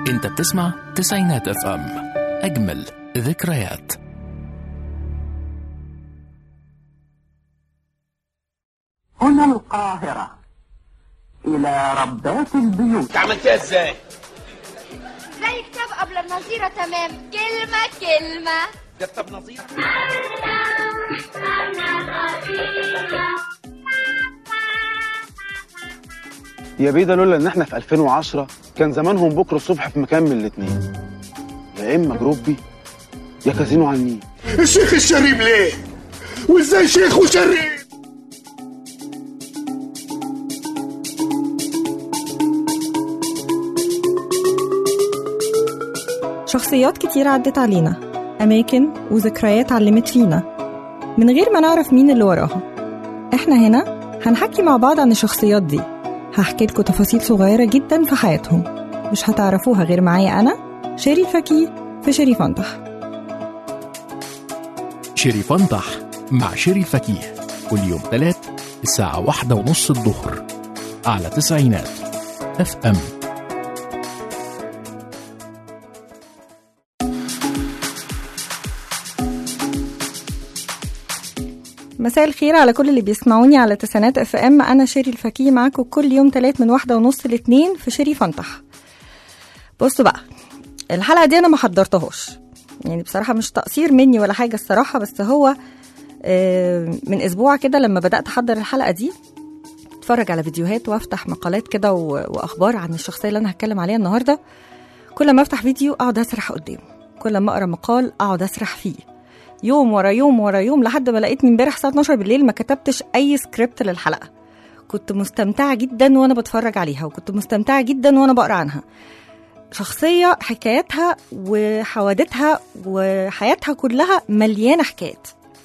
انت بتسمع تسعينات اف ام اجمل ذكريات هنا القاهرة إلى ربات البيوت عملتها ازاي؟ زي كتاب قبل النظيرة تمام كلمة كلمة ده كتاب نظير يا بيه ده لولا ان احنا في 2010 كان زمانهم بكره الصبح في مكان من الاتنين يا اما جروبي يا كازينو على النيل الشيخ الشريم ليه؟ وازاي شيخ وشريم؟ شخصيات كتير عدت علينا أماكن وذكريات علمت فينا من غير ما نعرف مين اللي وراها إحنا هنا هنحكي مع بعض عن الشخصيات دي هحكي لكم تفاصيل صغيرة جدا في حياتهم مش هتعرفوها غير معايا أنا شيري فكي في شيري فنطح شيري فنطح مع شيري فكيه كل يوم ثلاث الساعة واحدة ونص الظهر على تسعينات اف ام مساء الخير على كل اللي بيسمعوني على تسعينات اف ام انا شيري الفكي معاكم كل يوم تلات من واحدة ونص لاتنين في شيري فنطح بصوا بقى الحلقة دي انا ما حضرتهاش يعني بصراحة مش تقصير مني ولا حاجة الصراحة بس هو آه، من اسبوع كده لما بدأت احضر الحلقة دي اتفرج على فيديوهات وافتح مقالات كده و- واخبار عن الشخصية اللي انا هتكلم عليها النهاردة كل ما افتح فيديو اقعد اسرح قدامه كل ما اقرا مقال اقعد اسرح فيه يوم ورا يوم ورا يوم لحد ما لقيتني امبارح الساعه 12 بالليل ما كتبتش اي سكريبت للحلقه كنت مستمتعه جدا وانا بتفرج عليها وكنت مستمتعه جدا وانا بقرا عنها شخصيه حكاياتها وحوادثها وحياتها كلها مليانه حكايات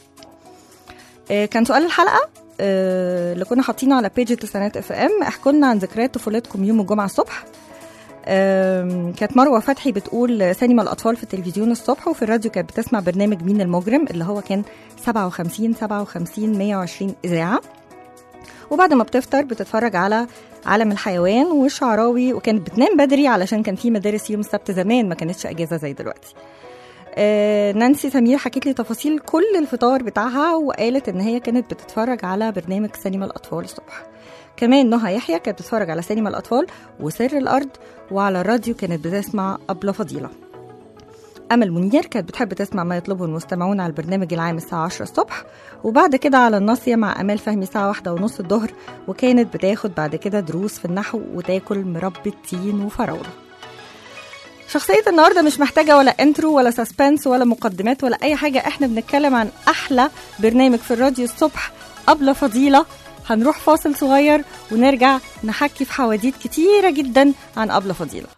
آه، كان سؤال الحلقه آه، اللي كنا حاطينه على بيج تسعينات اف ام احكوا لنا عن ذكريات طفولتكم يوم الجمعه الصبح آم، كانت مروه فتحي بتقول سينما الاطفال في التلفزيون الصبح وفي الراديو كانت بتسمع برنامج مين المجرم اللي هو كان 57 57 120 اذاعه وبعد ما بتفطر بتتفرج على عالم الحيوان والشعراوي وكانت بتنام بدري علشان كان في مدارس يوم السبت زمان ما كانتش اجازه زي دلوقتي آه، نانسي سمير حكت لي تفاصيل كل الفطار بتاعها وقالت ان هي كانت بتتفرج على برنامج سينما الاطفال الصبح كمان نهى يحيى كانت بتتفرج على سينما الاطفال وسر الارض وعلى الراديو كانت بتسمع أبلة فضيلة أمل منير كانت بتحب تسمع ما يطلبه المستمعون على البرنامج العام الساعة 10 الصبح وبعد كده على الناصية مع أمال فهمي الساعة واحدة ونص الظهر وكانت بتاخد بعد كده دروس في النحو وتاكل مربى تين وفراولة شخصية النهاردة مش محتاجة ولا انترو ولا سسبنس ولا مقدمات ولا أي حاجة احنا بنتكلم عن أحلى برنامج في الراديو الصبح أبلة فضيلة هنروح فاصل صغير ونرجع نحكي في حواديت كتيرة جدا عن أبلة فضيلة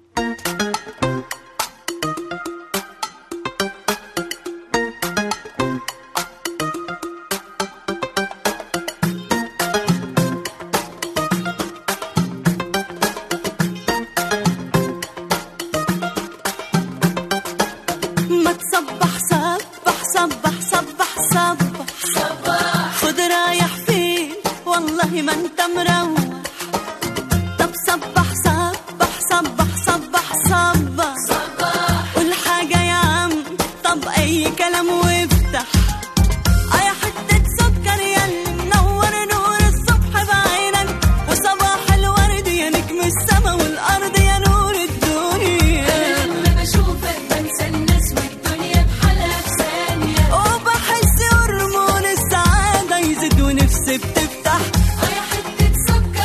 ما تصبح صبح صبح صبح صبح صبح خد رايح فين والله ما انت مروح طب صبح صبح صبح صبح صبح صبح قول حاجة يا عم طب أي كلام وافتح أي حتة سكر يا اللي منور نور الصبح بعينك وصباح الورد يا نجم السما والأرض يا نور الدنيا لما بشوفك بنسى الناس والدنيا بحالها في ثانية وبحس هرمون السعادة يزيد ونفسي بتفتح يا حتة سكر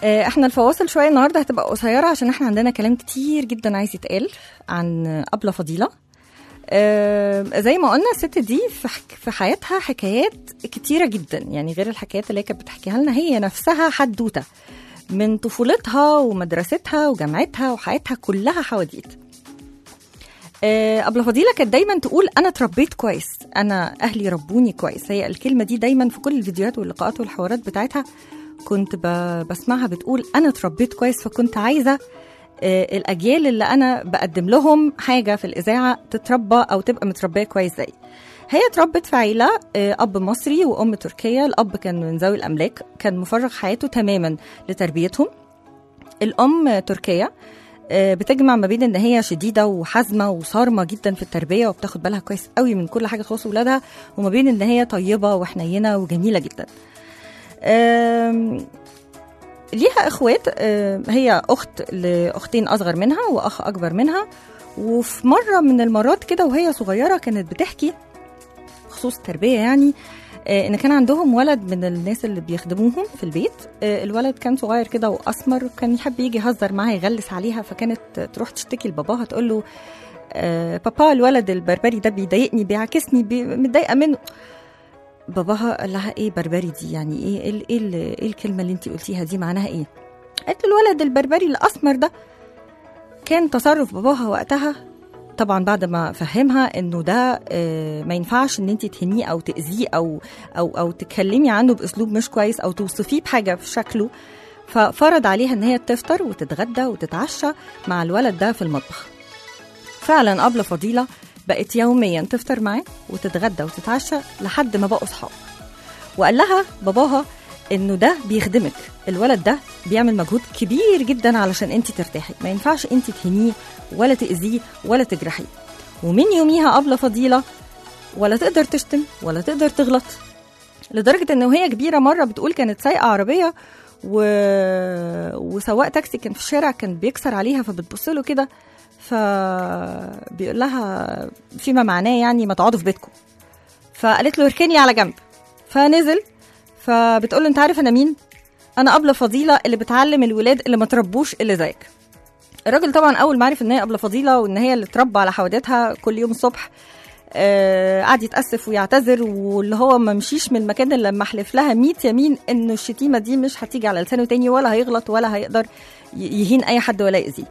آه، احنا الفواصل شويه النهارده هتبقى قصيره عشان احنا عندنا كلام كتير جدا عايز يتقال عن ابله فضيله آه، زي ما قلنا الست دي في حك- في حياتها حكايات كتيره جدا يعني غير الحكايات اللي هي كانت بتحكيها لنا هي نفسها حدوته من طفولتها ومدرستها وجامعتها وحياتها كلها حواديت آه، أبلة فضيلة كانت دايما تقول أنا اتربيت كويس أنا أهلي ربوني كويس هي الكلمة دي دايما في كل الفيديوهات واللقاءات والحوارات بتاعتها كنت ب- بسمعها بتقول أنا اتربيت كويس فكنت عايزة آه، الأجيال اللي أنا بقدم لهم حاجة في الإذاعة تتربى أو تبقى متربية كويس زي هي اتربت في عيلة آه، أب مصري وأم تركية الأب كان من ذوي الأملاك كان مفرغ حياته تماما لتربيتهم الأم تركية آه، بتجمع ما بين ان هي شديده وحازمه وصارمه جدا في التربيه وبتاخد بالها كويس قوي من كل حاجه تخص ولادها وما بين ان هي طيبه وحنينه وجميله جدا آم، ليها اخوات آم، هي اخت لاختين اصغر منها واخ اكبر منها وفي مره من المرات كده وهي صغيره كانت بتحكي بخصوص التربيه يعني آه، ان كان عندهم ولد من الناس اللي بيخدموهم في البيت آه، الولد كان صغير كده واسمر وكان يحب يجي يهزر معاها يغلس عليها فكانت تروح تشتكي لباباها تقول له آه، بابا الولد البربري ده بيضايقني بيعاكسني بي- متضايقه منه باباها قال لها ايه بربري دي يعني ايه ايه ال- ايه, ال- إيه الكلمه اللي انت قلتيها دي معناها ايه قالت له الولد البربري الاسمر ده كان تصرف باباها وقتها طبعا بعد ما فهمها انه ده آه، ما ينفعش ان انت تهنيه او تاذيه او او او تتكلمي عنه باسلوب مش كويس او توصفيه بحاجه في شكله ففرض عليها ان هي تفطر وتتغدى وتتعشى مع الولد ده في المطبخ فعلا أبلة فضيلة بقت يوميا تفطر معاه وتتغدى وتتعشى لحد ما بقوا صحاب وقال لها باباها انه ده بيخدمك الولد ده بيعمل مجهود كبير جدا علشان انت ترتاحي ما ينفعش انت تهنيه ولا تاذيه ولا تجرحيه ومن يوميها أبلة فضيلة ولا تقدر تشتم ولا تقدر تغلط لدرجة إن وهي كبيرة مرة بتقول كانت سايقة عربية و... وسواق تاكسي كان في الشارع كان بيكسر عليها فبتبص له كده فبيقول لها فيما معناه يعني ما تقعدوا في بيتكم فقالت له اركني على جنب فنزل فبتقول له انت عارف انا مين انا ابله فضيله اللي بتعلم الولاد اللي ما تربوش اللي زيك الراجل طبعا اول ما عرف ان هي ابله فضيله وان هي اللي اتربى على حوادثها كل يوم الصبح آه، قعد يتاسف ويعتذر واللي هو ما مشيش من المكان اللي لما حلف لها 100 يمين انه الشتيمه دي مش هتيجي على لسانه تاني ولا هيغلط ولا هيقدر ي- يهين اي حد ولا يأذيه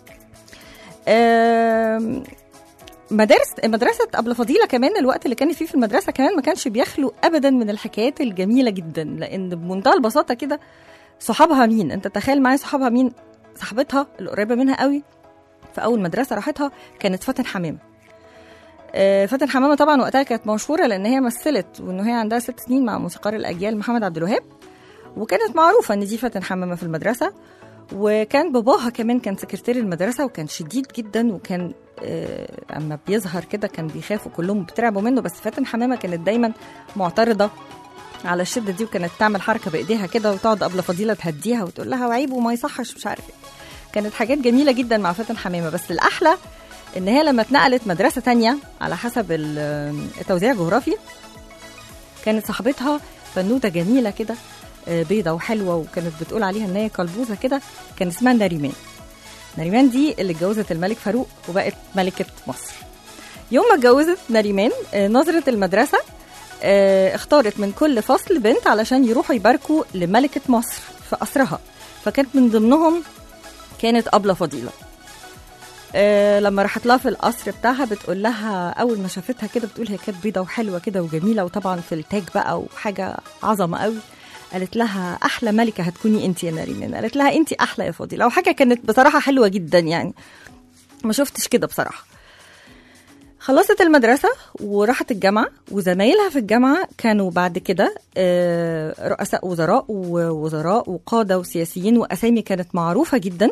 آم، مدارس مدرسة أبلة فضيلة كمان الوقت اللي كانت فيه في المدرسة كمان ما كانش بيخلو أبدا من الحكايات الجميلة جدا لأن بمنتهى البساطة كده صحابها مين أنت تخيل معايا صحابها مين صاحبتها اللي قريبة منها قوي في أول مدرسة راحتها كانت فاتن حمامة آه، فاتن حمامة طبعا وقتها كانت مشهورة لأن هي مثلت وإن هي عندها ست سنين مع موسيقار الأجيال محمد عبد الوهاب وكانت معروفة إن دي فاتن حمامة في المدرسة وكان باباها كمان كان سكرتير المدرسة وكان شديد جدا وكان آه، اما بيظهر كده كان بيخافوا كلهم بيترعبوا منه بس فاتن حمامة كانت دايما معترضة على الشدة دي وكانت تعمل حركة بإيديها كده وتقعد قبل فضيلة تهديها وتقول لها وعيب وما يصحش مش عارف ايه كانت حاجات جميلة جدا مع فاتن حمامة بس الأحلى إن هي لما اتنقلت مدرسة تانية على حسب ال- التوزيع الجغرافي كانت صاحبتها بنوتة جميلة كده آه، بيضة وحلوة وكانت بتقول عليها إن هي قلبوزة كده كان اسمها نريمان نريمان دي اللي اتجوزت الملك فاروق وبقت ملكة مصر يوم ما اتجوزت نريمان آه، نظرة المدرسة آه، اختارت من كل فصل بنت علشان يروحوا يباركوا لملكة مصر في قصرها فكانت من ضمنهم كانت أبلة فضيلة آه، لما راحت لها في القصر بتاعها بتقول لها اول ما شافتها كده بتقول هي كانت بيضه وحلوه كده وجميله وطبعا في التاج بقى وحاجه عظمه قوي قالت لها احلى ملكه هتكوني انت يا نريمان قالت لها انت احلى يا فضيله وحاجه كانت بصراحه حلوه جدا يعني ما شفتش كده بصراحه خلصت المدرسة وراحت الجامعة وزمايلها في الجامعة كانوا بعد كده آه، رؤساء وزراء ووزراء وقادة وسياسيين وأسامي كانت معروفة جدا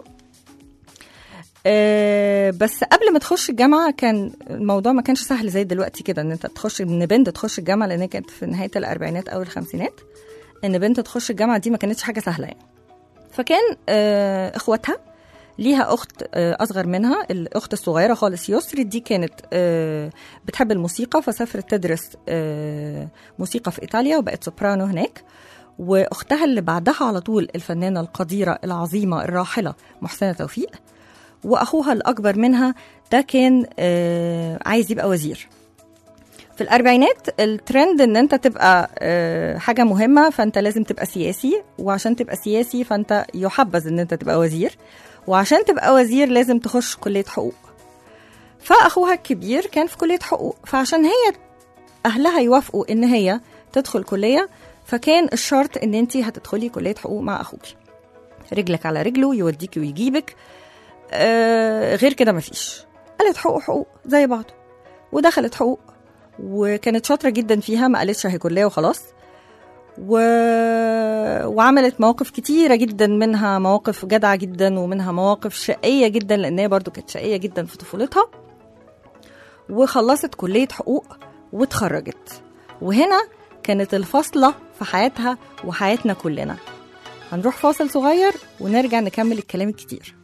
آه، بس قبل ما تخش الجامعة كان الموضوع ما كانش سهل زي دلوقتي كده ان انت تخش ان بنت تخش الجامعة لان هي كانت في نهاية الأربعينات أو الخمسينات ان بنت تخش الجامعة دي ما كانتش حاجة سهلة يعني فكان آه، اخواتها ليها اخت آه، اصغر منها الاخت الصغيره خالص يسري دي كانت آه، بتحب الموسيقى فسافرت تدرس آه، موسيقى في ايطاليا وبقت سوبرانو هناك واختها اللي بعدها على طول الفنانه القديره العظيمه الراحله محسنه توفيق واخوها الاكبر منها ده كان آه، عايز يبقى وزير في الاربعينات الترند ان انت تبقى آه، حاجه مهمه فانت لازم تبقى سياسي وعشان تبقى سياسي فانت يحبذ ان انت تبقى وزير وعشان تبقى وزير لازم تخش كليه حقوق فاخوها الكبير كان في كليه حقوق فعشان هي اهلها يوافقوا ان هي تدخل كليه فكان الشرط ان انت هتدخلي كليه حقوق مع اخوكي رجلك على رجله يوديكي ويجيبك آه غير كده مفيش قالت حقوق حقوق زي بعض ودخلت حقوق وكانت شاطره جدا فيها ما قالتش هي كليه وخلاص و... وعملت مواقف كتيرة جدا منها مواقف جدعة جدا ومنها مواقف شقية جدا لأن هي برضو كانت شقية جدا في طفولتها وخلصت كلية حقوق واتخرجت وهنا كانت الفاصلة في حياتها وحياتنا كلنا هنروح فاصل صغير ونرجع نكمل الكلام الكتير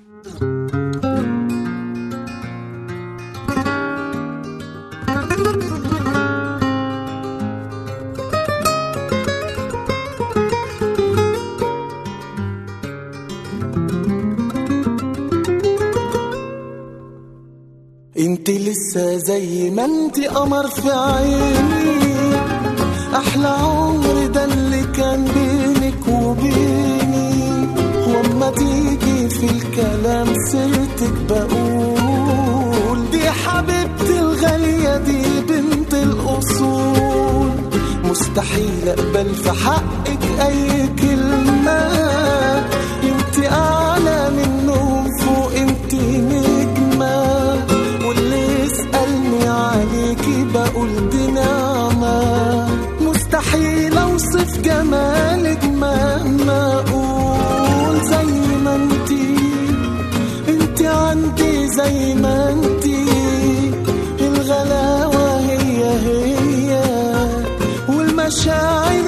انت لسه زي ما انت قمر في عيني احلى عمر ده اللي كان بينك وبيني واما تيجي في الكلام سيرتك بقول دي حبيبتي الغالية دي بنت الاصول مستحيل اقبل في حقك اي كلمة انت اعلى منهم فوق انت نجمة واللي يسألني عليكي بقول دي نعمة مستحيل اوصف جمالك مهما اقول زي ما انتي انتي عندي زي ما انتي الغلاوة هي هي والمشاعر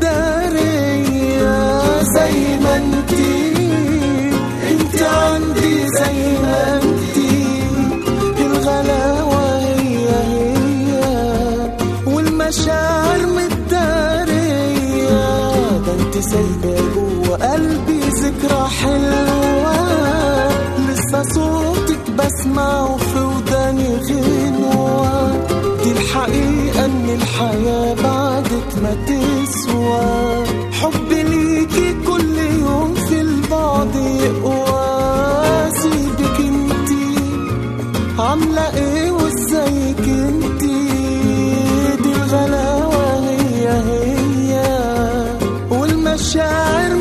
متدارية زي ما انتي انتي عندي زي ما انتي الغلاوة هي هي والمشاعر متدارية ده انت سايبة جوه قلبي ذكرى حلوة لسه صوتك بسمعه في وداني غنوة دي الحقيقة ان الحياة بعدك ما تسوى حبي ليكي كل يوم في البعد يقوى سيبك انتي عاملة ايه وازيك انتي دي الغلاوة هي هي والمشاعر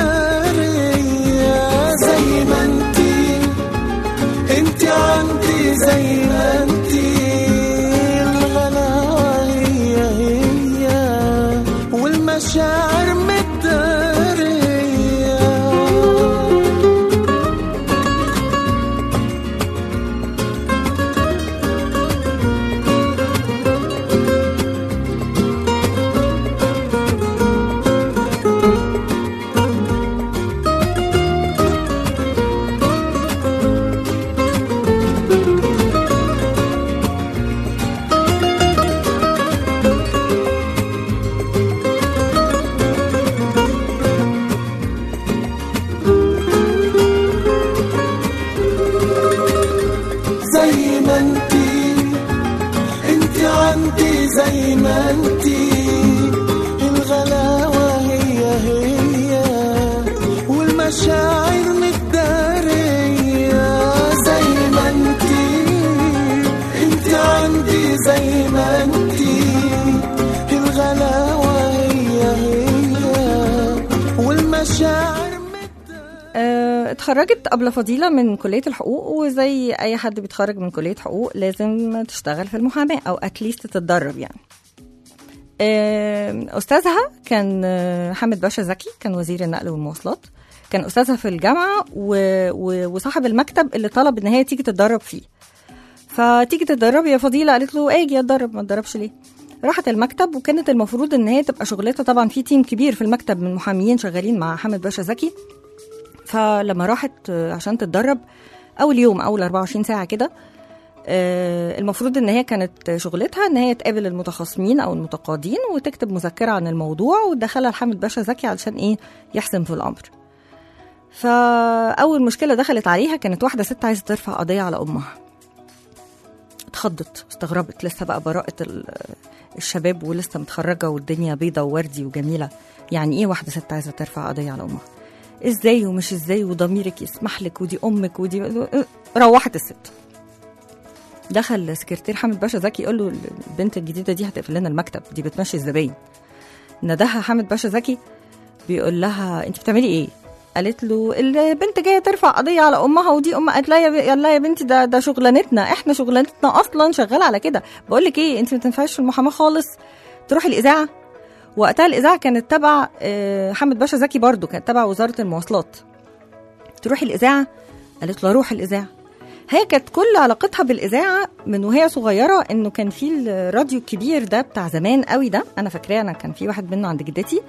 متدارية زي ما انتي انتي عندي زي ما انتي الغلاوة هي هي والمشاعر متدارية زي ما انتي انتي عندي زي ما انتي الغلاوة هي هي والمشاعر متدارية زي ما انتي انتي عندي زي ما انتي الغلاوة هي هي والمشاعر آه، اتخرجت قبل فضيلة من كلية الحقوق وزي أي حد بيتخرج من كلية حقوق لازم تشتغل في المحاماة أو أتليست تتدرب يعني آه، أستاذها كان آه، حامد باشا زكي كان وزير النقل والمواصلات كان أستاذها في الجامعة و... و... وصاحب المكتب اللي طلب إن هي تيجي تتدرب فيه فتيجي تتدرب يا فضيلة قالت له اجي اتدرب ما اتدربش ليه راحت المكتب وكانت المفروض ان هي تبقى شغلتها طبعا في تيم كبير في المكتب من محاميين شغالين مع حامد باشا زكي فلما راحت آه، عشان تتدرب اول يوم اول 24 ساعه كده آه، المفروض ان هي كانت شغلتها ان هي تقابل المتخاصمين او المتقاضين وتكتب مذكره عن الموضوع وتدخلها لحامد باشا زكي علشان ايه يحسم في الامر فاول مشكله دخلت عليها كانت واحده ست عايزه ترفع قضيه على امها اتخضت استغربت لسه بقى براءه ال- الشباب ولسه متخرجه والدنيا بيضه ووردي وجميله يعني ايه واحده ست عايزه ترفع قضيه على امها ازاي ومش ازاي وضميرك يسمح لك ودي امك ودي روحت الست دخل سكرتير حامد باشا زكي يقول له البنت الجديده دي هتقفل لنا المكتب دي بتمشي الزباين نداها حامد باشا زكي بيقول لها انت بتعملي ايه قالت له البنت جايه ترفع قضيه على امها ودي ام قالت لها يا ب- يلا يا بنتي ده ده شغلانتنا احنا شغلانتنا اصلا شغاله على كده بقول لك ايه انت ما تنفعيش في المحاماه خالص تروحي الاذاعه وقتها الاذاعه كانت تبع آه، حامد باشا زكي برضو كانت تبع وزاره المواصلات تروحي الاذاعه قالت له اروح الاذاعه هي كانت كل علاقتها بالاذاعه من وهي صغيره انه كان في الراديو الكبير ده بتاع زمان قوي ده انا فاكراه انا كان في واحد منه عند جدتي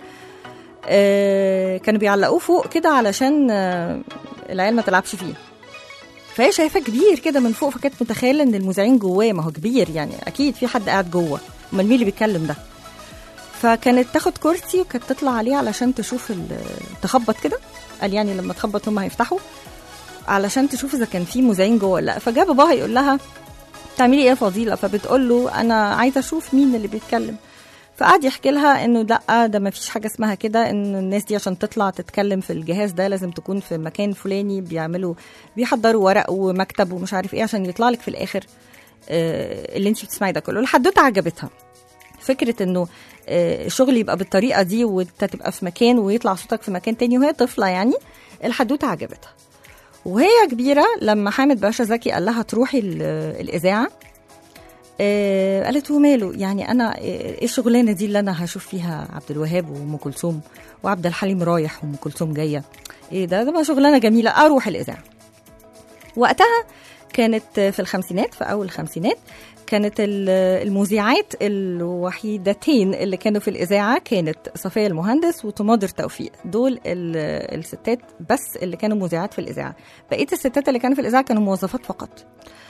آه، كانوا بيعلقوه فوق كده علشان آه، العيال ما تلعبش فيه فهي شايفاه كبير كده من فوق فكانت متخيله ان المذيعين جواه ما هو كبير يعني اكيد في حد قاعد جوه امال مين اللي بيتكلم ده فكانت تاخد كرسي وكانت تطلع عليه علشان تشوف ال- تخبط كده قال يعني لما تخبط هم هيفتحوا علشان تشوف اذا كان في مذيعين جوه ولا لا فجاء باباها يقول لها تعملي ايه يا فضيله فبتقول له انا عايزه اشوف مين اللي بيتكلم فقعد يحكي لها انه لا ده ما فيش حاجه اسمها كده ان الناس دي عشان تطلع تتكلم في الجهاز ده لازم تكون في مكان فلاني بيعملوا بيحضروا ورق ومكتب ومش عارف ايه عشان يطلع لك في الاخر آه، اللي انت بتسمعي ده كله الحدوته عجبتها فكره انه آه، الشغل يبقى بالطريقه دي وانت تبقى في مكان ويطلع صوتك في مكان تاني وهي طفله يعني الحدوته عجبتها وهي كبيره لما حامد باشا زكي قال لها تروحي ال- الاذاعه آه، قالت وماله يعني انا آه، ايه الشغلانه دي اللي انا هشوف فيها عبد الوهاب وام كلثوم وعبد الحليم رايح وام كلثوم جايه ايه ده ده ما شغلانه جميله اروح الاذاعه وقتها كانت في الخمسينات في اول الخمسينات كانت ال- المذيعات الوحيدتين اللي كانوا في الاذاعه كانت صفيه المهندس وتماضر توفيق دول ال- الستات بس اللي كانوا مذيعات في الاذاعه بقيه الستات اللي كانوا في الاذاعه كانوا موظفات فقط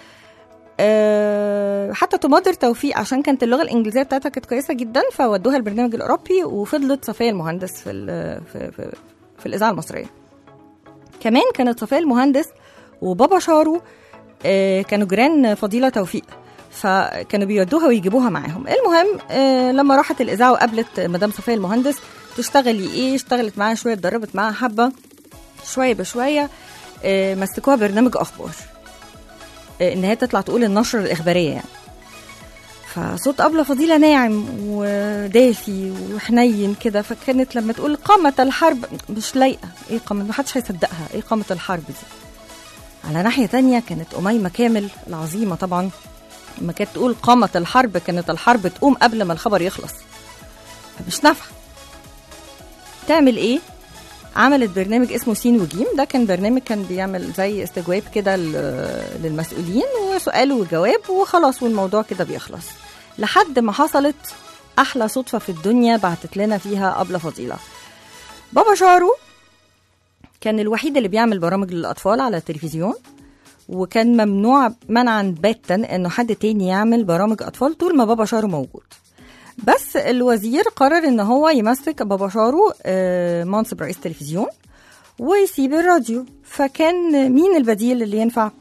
أه حتى تماضر توفيق عشان كانت اللغه الانجليزيه بتاعتها كانت كويسه جدا فودوها البرنامج الاوروبي وفضلت صفيه المهندس في ال- في, في, في الاذاعه المصريه كمان كانت صفيه المهندس وبابا شارو آه، كانوا جيران فضيله توفيق فكانوا بيودوها ويجيبوها معاهم المهم آه، لما راحت الاذاعه وقابلت مدام صفيه المهندس تشتغلي ايه اشتغلت معاها شويه اتدربت معاها حبه شويه بشويه آه، مسكوها برنامج اخبار آه، ان هي تطلع تقول النشره الاخباريه يعني فصوت أبلة فضيلة ناعم ودافي وحنين كده فكانت لما تقول قامت الحرب مش لايقة ايه قامت محدش هيصدقها ايه قامت الحرب دي على ناحية تانية كانت أميمة كامل العظيمة طبعا لما كانت تقول قامت الحرب كانت الحرب تقوم قبل ما الخبر يخلص فمش نافعة تعمل ايه عملت برنامج اسمه سين وجيم ده كان برنامج كان بيعمل زي استجواب كده ل- للمسؤولين وسؤال وجواب وخلاص والموضوع كده بيخلص لحد ما حصلت احلى صدفه في الدنيا بعتت لنا فيها ابله فضيله بابا شارو كان الوحيد اللي بيعمل برامج للاطفال على التلفزيون وكان ممنوع منعا باتا انه حد تاني يعمل برامج اطفال طول ما بابا شارو موجود بس الوزير قرر ان هو يمسك بابا شارو آه، منصب رئيس تلفزيون ويسيب الراديو فكان مين البديل اللي ينفع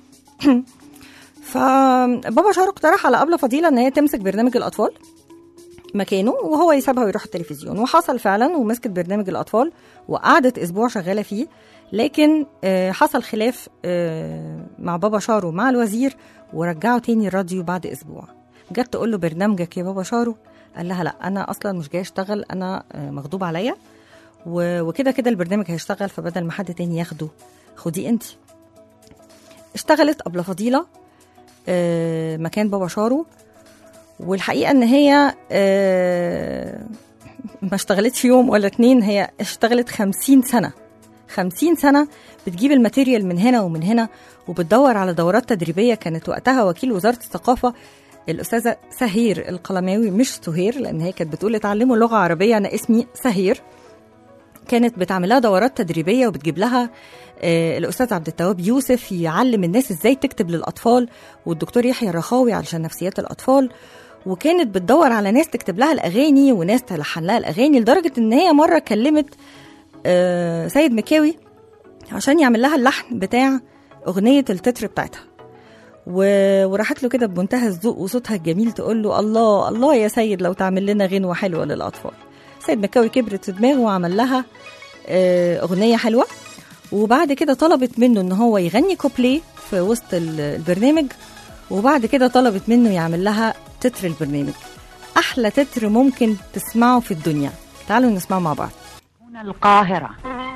فبابا شارو اقترح على أبلة فضيلة ان هي تمسك برنامج الاطفال مكانه وهو يسيبها ويروح التلفزيون وحصل فعلا ومسكت برنامج الاطفال وقعدت اسبوع شغاله فيه لكن آه، حصل خلاف آه، مع بابا شارو مع الوزير ورجعوا تاني الراديو بعد اسبوع جت تقول له برنامجك يا بابا شارو قال لها لا انا اصلا مش جاي اشتغل انا آه، مغضوب عليا و- وكده كده البرنامج هيشتغل فبدل ما حد تاني ياخده خديه انت اشتغلت ابله فضيله آه، مكان بابا شارو والحقيقه ان هي آه، ما اشتغلتش يوم ولا اتنين هي اشتغلت خمسين سنه خمسين سنة بتجيب الماتيريال من هنا ومن هنا وبتدور على دورات تدريبية كانت وقتها وكيل وزارة الثقافة الأستاذة سهير القلماوي مش سهير لأن هي كانت بتقول اتعلموا لغة عربية أنا اسمي سهير كانت بتعمل لها دورات تدريبيه وبتجيب لها آه، الاستاذ عبد التواب يوسف يعلم الناس ازاي تكتب للاطفال والدكتور يحيى الرخاوي علشان نفسيات الاطفال وكانت بتدور على ناس تكتب لها الاغاني وناس تلحن لها الاغاني لدرجه ان هي مره كلمت آه، سيد مكاوي عشان يعمل لها اللحن بتاع اغنيه التتر بتاعتها و- وراحت له كده بمنتهى الذوق وصوتها الجميل تقول له الله الله يا سيد لو تعمل لنا غنوه حلوه للاطفال سيد مكاوي كبرت في دماغه وعمل لها آه، اغنيه حلوه وبعد كده طلبت منه ان هو يغني كوبليه في وسط ال- البرنامج وبعد كده طلبت منه يعمل لها تتر البرنامج احلى تتر ممكن تسمعه في الدنيا تعالوا نسمعه مع بعض هنا القاهرة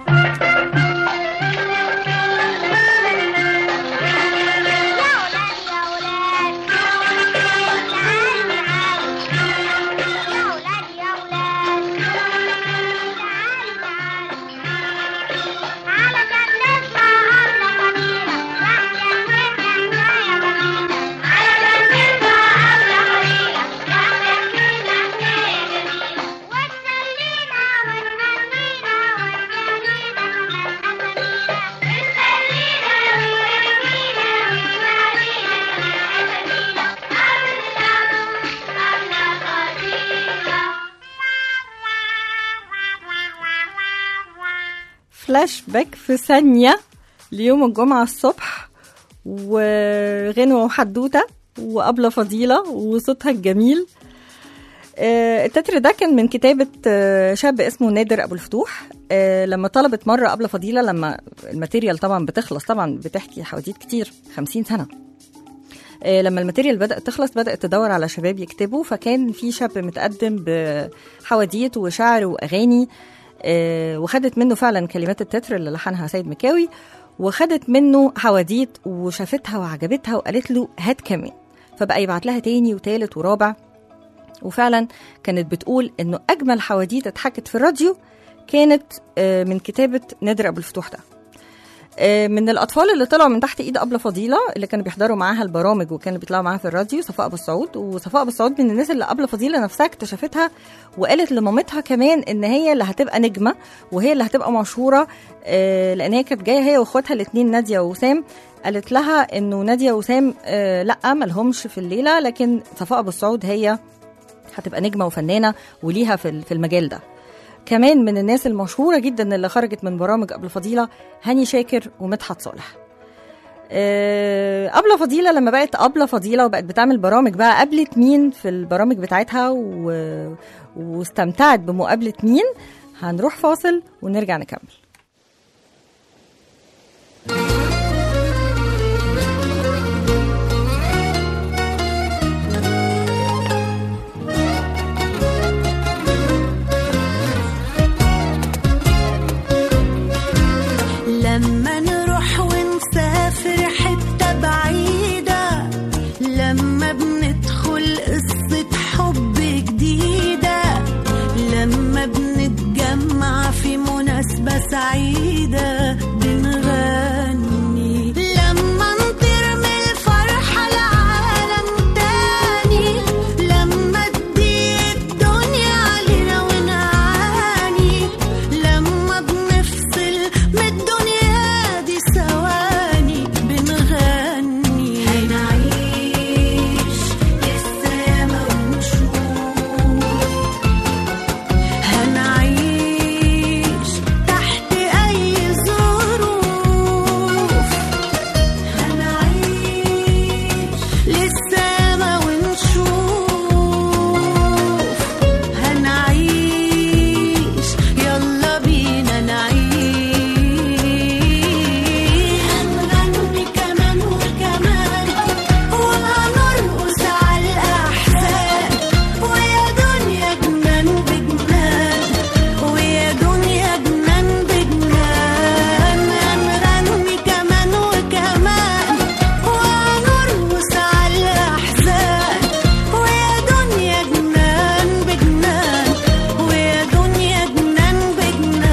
فلاش باك في ثانية ليوم الجمعة الصبح وغنوة وحدوتة وأبلة فضيلة وصوتها الجميل آه، التتر ده كان من كتابة آه، شاب اسمه نادر أبو الفتوح آه، لما طلبت مرة أبلة فضيلة لما الماتيريال طبعا بتخلص طبعا بتحكي حواديت كتير خمسين سنة آه، لما الماتيريال بدأت تخلص بدأت تدور على شباب يكتبوا فكان في شاب متقدم بحواديت وشعر وأغاني آه، وخدت منه فعلا كلمات التتر اللي لحنها سيد مكاوي وخدت منه حواديت وشافتها وعجبتها وقالت له هات كمان فبقى يبعت لها تاني وتالت ورابع وفعلا كانت بتقول انه اجمل حواديت اتحكت في الراديو كانت آه، من كتابه نادر ابو الفتوح ده آه، من الاطفال اللي طلعوا من تحت ايد ابله فضيله اللي كانوا بيحضروا معاها البرامج وكانوا بيطلعوا معاها في الراديو صفاء ابو السعود وصفاء ابو السعود من الناس اللي ابله فضيله نفسها اكتشفتها وقالت لمامتها كمان ان هي اللي هتبقى نجمه وهي اللي هتبقى مشهوره آه، لان هي كانت جايه هي واخواتها الاثنين ناديه ووسام قالت لها انه ناديه وسام آه، لا مالهمش في الليله لكن صفاء ابو السعود هي هتبقى نجمه وفنانه وليها في في المجال ده كمان من الناس المشهوره جدا اللي خرجت من برامج قبل فضيله هاني شاكر ومدحت صالح آه، أبلة فضيلة لما بقت أبلة فضيلة وبقت بتعمل برامج بقى قابلت مين في البرامج بتاعتها و... واستمتعت بمقابلة مين هنروح فاصل ونرجع نكمل لما نروح ونسافر حتة بعيدة لما بندخل قصة حب جديدة لما بنتجمع في مناسبة سعيدة بنغني لما نطير من الفرحة لعالم تاني لما تضيق الدنيا علينا ونعاني لما بنفصل من الدنيا دي ثواني بنغني هنعيش للسما ونشوف هنعيش تحت أي ظروف هنعيش للسما ونشوف هنعيش يلا بينا نعيش هنغني كمان وكمان وهنرقص على الأحزان ويا دنيا جنان بجنان ويا دنيا جنان بجنان هنغني كمان وكمان وهنرقص على الأحزان ويا دنيا جنان بجنان ويا دنيا جنان بجنان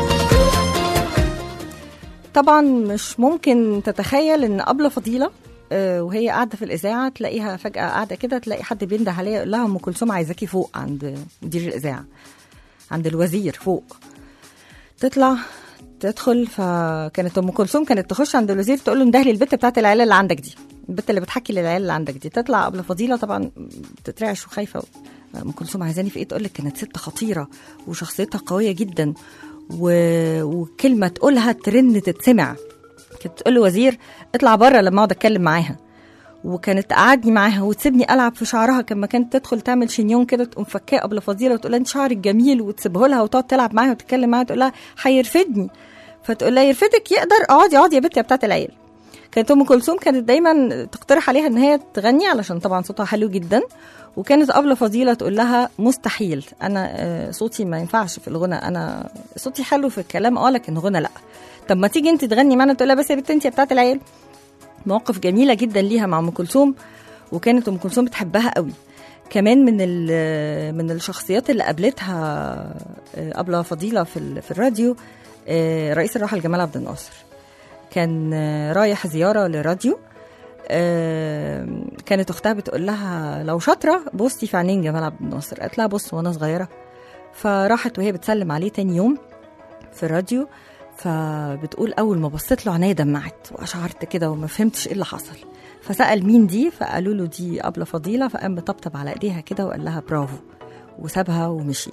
طبعا مش ممكن تتخيل ان أبلة فضيلة آه، وهي قاعده في الاذاعه تلاقيها فجاه قاعده كده تلاقي حد بينده عليها يقول لها ام كلثوم عايزاكي فوق عند مدير الاذاعه عند الوزير فوق تطلع تدخل فكانت ام كلثوم كانت تخش عند الوزير تقول له اندهلي البت بتاعت العيله اللي عندك دي البت اللي بتحكي للعيله اللي عندك دي تطلع قبل فضيله طبعا تترعش وخايفه ام كلثوم عايزاني في ايه تقول لك كانت ست خطيره وشخصيتها قويه جدا و... وكلمه تقولها ترن تتسمع كانت تقول له وزير اطلع بره لما اقعد اتكلم معاها وكانت تقعدني معاها وتسيبني العب في شعرها كما كانت تدخل تعمل شنيون كده تقوم فكاه قبل فضيله وتقول لها انت شعرك جميل وتسيبه لها وتقعد تلعب معاها وتتكلم معاها تقول لها هيرفدني فتقول لها يرفدك يقدر اقعدي اقعدي يا بنتي يا بتاعت العيال كانت ام كلثوم كانت دايما تقترح عليها ان هي تغني علشان طبعا صوتها حلو جدا وكانت قبل فضيله تقول لها مستحيل انا آه، صوتي ما ينفعش في الغنى انا صوتي حلو في الكلام اه لكن غنى لا طب ما تيجي انت تغني معانا تقول لها بس يا بنت انت يا بتاعت العيال مواقف جميله جدا ليها مع ام كلثوم وكانت ام كلثوم بتحبها قوي كمان من ال- من الشخصيات اللي قابلتها آه، قبل فضيله في ال- في الراديو آه، رئيس الراحل جمال عبد الناصر كان آه، رايح زياره لراديو آه، كانت اختها بتقول لها لو شاطره بصي في عينين جمال عبد الناصر قالت لها بص وانا صغيره فراحت وهي بتسلم عليه تاني يوم في الراديو فبتقول اول ما بصيت له عينيا دمعت واشعرت كده وما فهمتش ايه اللي حصل فسال مين دي فقالوا له دي قبل فضيله فقام مطبطب على ايديها كده وقال لها برافو وسابها ومشي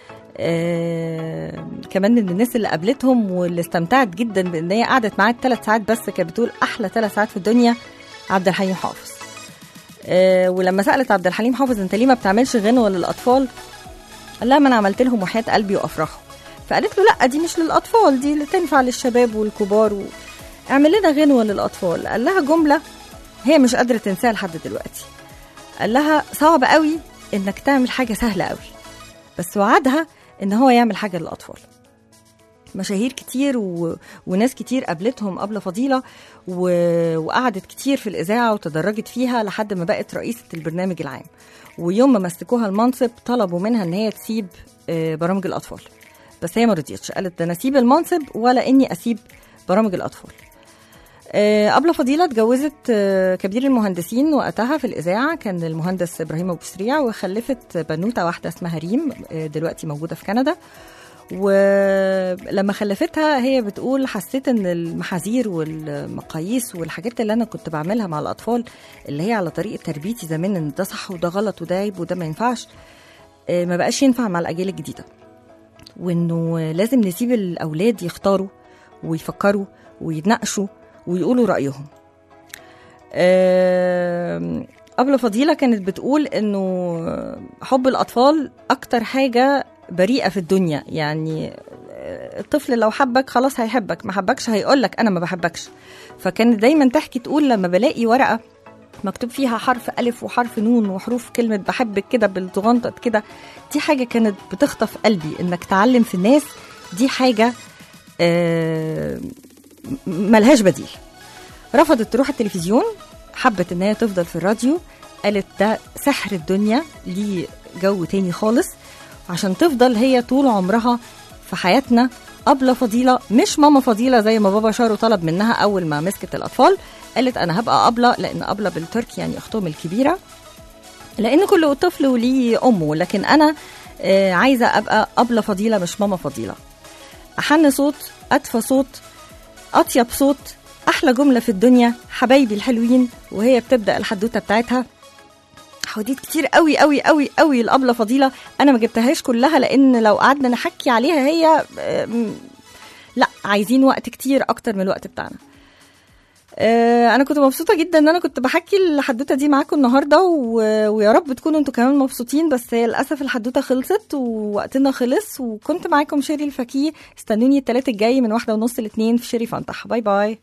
آه كمان من الناس اللي قابلتهم واللي استمتعت جدا بان هي قعدت معاه ثلاث ساعات بس كانت بتقول احلى ثلاث ساعات في الدنيا عبد الحليم حافظ آه ولما سالت عبد الحليم حافظ انت ليه ما بتعملش غنوه للاطفال قال لها ما انا عملت لهم وحياه قلبي وافراحهم فقالت له لا دي مش للاطفال دي اللي تنفع للشباب والكبار و... اعمل لنا غنوه للاطفال قال لها جمله هي مش قادره تنساها لحد دلوقتي قال لها صعب قوي انك تعمل حاجه سهله قوي بس وعدها ان هو يعمل حاجه للاطفال مشاهير كتير و... وناس كتير قابلتهم قبل فضيله و... وقعدت كتير في الاذاعه وتدرجت فيها لحد ما بقت رئيسه البرنامج العام ويوم ما مسكوها المنصب طلبوا منها ان هي تسيب آه، برامج الاطفال بس هي ما رضيتش قالت ده انا اسيب المنصب ولا اني اسيب برامج الاطفال آه، قبل فضيلة اتجوزت آه، كبير المهندسين وقتها في الإذاعة كان المهندس إبراهيم أبو سريع وخلفت بنوتة واحدة اسمها ريم آه، دلوقتي موجودة في كندا ولما خلفتها هي بتقول حسيت ان المحاذير والمقاييس والحاجات اللي انا كنت بعملها مع الاطفال اللي هي على طريقه تربيتي زمان ان ده صح وده غلط وده عيب وده ما ينفعش آه، ما بقاش ينفع مع الاجيال الجديده وانه لازم نسيب الاولاد يختاروا ويفكروا ويتناقشوا ويقولوا رايهم آم، قبل فضيلة كانت بتقول انه حب الاطفال اكتر حاجة بريئة في الدنيا يعني آه، الطفل لو حبك خلاص هيحبك ما حبكش هيقولك انا ما بحبكش فكانت دايما تحكي تقول لما بلاقي ورقة مكتوب فيها حرف ألف وحرف نون وحروف كلمة بحبك كده بالتغنطط كده دي حاجة كانت بتخطف قلبي إنك تعلم في الناس دي حاجة آه، م- ملهاش بديل رفضت تروح التلفزيون حبت ان هي تفضل في الراديو قالت ده سحر الدنيا ليه جو تاني خالص عشان تفضل هي طول عمرها في حياتنا أبلة فضيلة مش ماما فضيلة زي ما بابا شارو طلب منها أول ما مسكت الأطفال قالت أنا هبقى أبلة لأن أبلة بالتركي يعني أختهم الكبيرة لأن كل طفل وليه أمه لكن أنا آه، عايزة أبقى أبلة فضيلة مش ماما فضيلة أحن صوت أدفى صوت أطيب صوت أحلى جملة في الدنيا حبايبي الحلوين وهي بتبدأ الحدوتة بتاعتها حواديت كتير قوي قوي قوي قوي الأبلة فضيلة أنا ما جبتهاش كلها لأن لو قعدنا نحكي عليها هي آم، لا عايزين وقت كتير أكتر من الوقت بتاعنا آه، انا كنت مبسوطه جدا ان انا كنت بحكي الحدوته دي معاكم النهارده و... ويا رب تكونوا انتوا كمان مبسوطين بس هي للاسف الحدوته خلصت ووقتنا خلص وكنت معاكم شيري الفكيه استنوني التلات الجاي من واحدة ونص لاتنين في شيري فانتح باي باي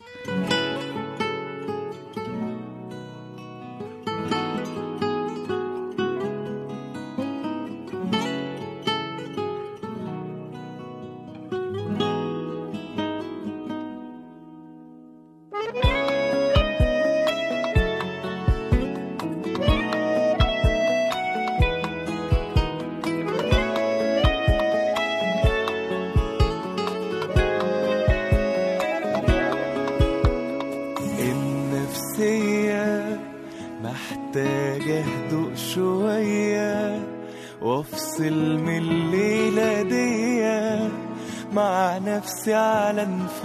محتاج اهدوء شوية وافصل من الليلة دي مع نفسي على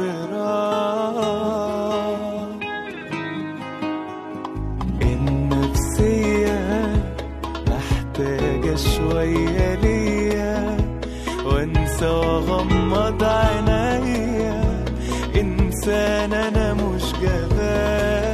انفراد النفسية محتاجة شوية ليا وانسى واغمض عينيا انسان انا مش جبان